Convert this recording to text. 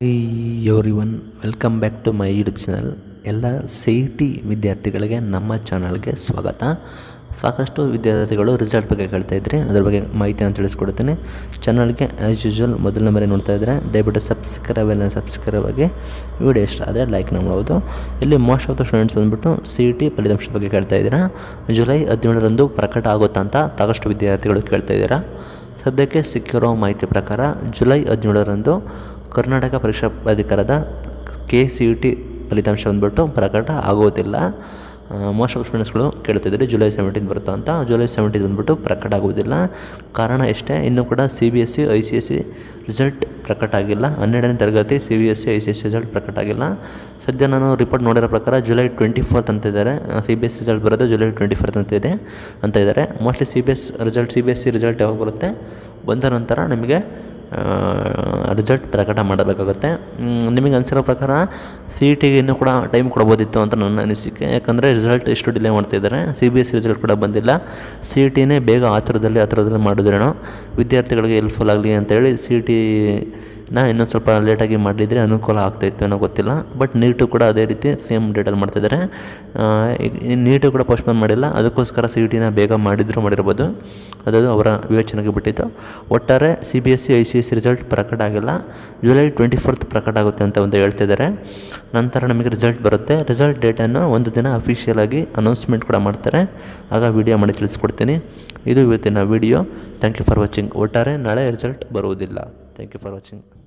every everyone welcome back to my YouTube channel ಎಲ್ಲ C T ವಿದ್ಯಾರ್ಥಿಗಳಿಗೆ ನಮ್ಮ ಚಾನಲ್ಗೆ ಸ್ವಾಗತ ಸಾಕಷ್ಟು ವಿದ್ಯಾರ್ಥಿಗಳು ರಿಸಲ್ಟ್ ಬಗ್ಗೆ ಕೇಳ್ತಾ ಇದ್ದರೆ ಅದ್ರ ಬಗ್ಗೆ ಮಾಹಿತಿಯನ್ನು ತಿಳಿಸ್ಕೊಡ್ತೀನಿ ಚಾನಲ್ಗೆ ಆ್ಯಸ್ ಯೂಶ್ವಲ್ ಮೊದಲನೇ ಬಾರಿ ನೋಡ್ತಾ ಇದ್ದರೆ ದಯವಿಟ್ಟು ಸಬ್ಸ್ಕ್ರೈಬ್ ಎಲ್ಲ ಸಬ್ಸ್ಕ್ರೈಬ್ ಆಗಿ ವಿಡಿಯೋ ಇಷ್ಟ ಆದರೆ ಲೈಕ್ ಮಾಡ್ಬೋದು ಇಲ್ಲಿ ಮೋಸ್ಟ್ ಆಫ್ ದ ಸ್ಟೂಡೆಂಟ್ಸ್ ಬಂದುಬಿಟ್ಟು ಸಿ ಇ ಟಿ ಫಲಿತಾಂಶದ ಬಗ್ಗೆ ಕೇಳ್ತಾ ಇದ್ದೀರಾ ಜುಲೈ ಹದಿನೇಳರಂದು ಪ್ರಕಟ ಆಗುತ್ತಾ ಅಂತ ಸಾಕಷ್ಟು ವಿದ್ಯಾರ್ಥಿಗಳು ಕೇಳ್ತಾ ಇದ್ದೀರಾ ಸದ್ಯಕ್ಕೆ ಸಿಕ್ಕಿರೋ ಮಾಹಿತಿ ಪ್ರಕಾರ ಜುಲೈ ಹದಿನೇಳರಂದು ಕರ್ನಾಟಕ ಪರೀಕ್ಷಾ ಪ್ರಾಧಿಕಾರದ ಕೆ ಸಿ ಯು ಟಿ ಫಲಿತಾಂಶ ಬಂದ್ಬಿಟ್ಟು ಪ್ರಕಟ ಆಗೋದಿಲ್ಲ ಮೋಸ್ಟ್ ಆಫ್ ಸ್ಟೂಡೆಂಟ್ಸ್ಗಳು ಕೇಳ್ತಿದ್ದಾರೆ ಜುಲೈ ಸೆವೆಂಟೀನ್ ಬರುತ್ತಾ ಅಂತ ಜುಲೈ ಸೆವೆಂಟೀನ್ ಬಂದ್ಬಿಟ್ಟು ಪ್ರಕಟ ಆಗೋದಿಲ್ಲ ಕಾರಣ ಎಷ್ಟೇ ಇನ್ನೂ ಕೂಡ C B S C I C S C result ಪ್ರಕಟ ಆಗಿಲ್ಲ ಹನ್ನೆರಡನೇ ತರಗತಿ C B S C I C S C result ಪ್ರಕಟ ಆಗಿಲ್ಲ ಸದ್ಯ ನಾನು ರಿಪೋರ್ಟ್ ನೋಡಿರೋ ಪ್ರಕಾರ ಜುಲೈ ಟ್ವೆಂಟಿ ಫೋರ್ತ್ ಅಂತ ಇದ್ದಾರೆ ಸಿ ಬಿ ಎಸ್ ರಿಸಲ್ಟ್ ಬರೋದು ಜುಲೈ ಟ್ವೆಂಟಿ ಫೋರ್ತ್ ಅಂತ ಇದೆ ಅಂತ ಇದ್ದಾರೆ mostly C B S result C B S C result ಯಾವಾಗ ಬರುತ್ತೆ ಬಂದ ನಂತರ ನಿಮಗೆ ರಿಸಲ್ಟ್ ಪ್ರಕಟ ಮಾಡಬೇಕಾಗುತ್ತೆ ಮ್, ನಿಮಗೆ ಅನಿಸಿರೋ ಪ್ರಕಾರ ಸಿ ಇ ಟಿಗೆ ಇನ್ನೂ ಕೂಡ ಟೈಮ್ ಕೊಡ್ಬೋದಿತ್ತು ಅಂತ ನನ್ನ ಅನಿಸಿಕೆ ಯಾಕಂದರೆ ರಿಸಲ್ಟ್ ಎಷ್ಟು ಡಿಲೇ ಮಾಡ್ತಿದ್ದಾರೆ ಸಿ ಬಿ ಎಸ್ ರಿಸಲ್ಟ್ ಕೂಡ ಬಂದಿಲ್ಲ ಸಿ ಇ ಟಿನೇ ಬೇಗ ಆತುರದಲ್ಲಿ ಆತುರದಲ್ಲಿ ಮಾಡಿದ್ರೇನೋ ವಿದ್ಯಾರ್ಥಿಗಳಿಗೆ ಹೆಲ್ಪ್ಫುಲ್ ಆಗಲಿ ಅಂತೇಳಿ ಸಿ ಇ ಟಿನ ಇನ್ನೂ ಸ್ವಲ್ಪ ಲೇಟಾಗಿ ಮಾಡಿದರೆ ಅನುಕೂಲ ಆಗ್ತಾಯಿತ್ತು ಏನೋ ಗೊತ್ತಿಲ್ಲ ಬಟ್ ನೀಟು ಕೂಡ ಅದೇ ರೀತಿ ಸೇಮ್ ಡೇಟಲ್ಲಿ ಮಾಡ್ತಿದ್ದಾರೆ ನೀಟು ಕೂಡ ಪೋಸ್ಟ್ಪೋನ್ ಮಾಡಿಲ್ಲ ಅದಕ್ಕೋಸ್ಕರ ಸಿ ಇ ಟಿನ ಬೇಗ ಮಾಡಿದ್ರು ಮಾಡಿರ್ಬೋದು ಅದು ಅವರ ವಿವೇಚನೆಗೆ ಬಿಟ್ಟಿದ್ದು ಒಟ್ಟಾರೆ C B S C I C S C result ಪ್ರಕಟ ಆಗಿಲ್ಲ ಜುಲೈ ಟ್ವೆಂಟಿ ಫೋರ್ತ್ ಪ್ರಕಟ ಆಗುತ್ತೆ ಅಂತ ಒಂದು ಹೇಳ್ತಿದ್ದಾರೆ ನಂತರ ನಮಗೆ ರಿಸಲ್ಟ್ ಬರುತ್ತೆ ರಿಸಲ್ಟ್ ಡೇಟನ್ನು ಒಂದು ದಿನ ಅಫಿಷಿಯಲ್ ಆಗಿ ಅನೌನ್ಸ್ಮೆಂಟ್ ಕೂಡ ಮಾಡ್ತಾರೆ ಆಗ ವಿಡಿಯೋ ಮಾಡಿ ತಿಳಿಸ್ಕೊಡ್ತೀನಿ ಇದು ಇವತ್ತಿನ video thank you for watching ಒಟ್ಟಾರೆ ನಾಳೆ ರಿಸಲ್ಟ್ ಬರುವುದಿಲ್ಲ ಥ್ಯಾಂಕ್ ಯು ಫಾರ್ ವಾಚಿಂಗ್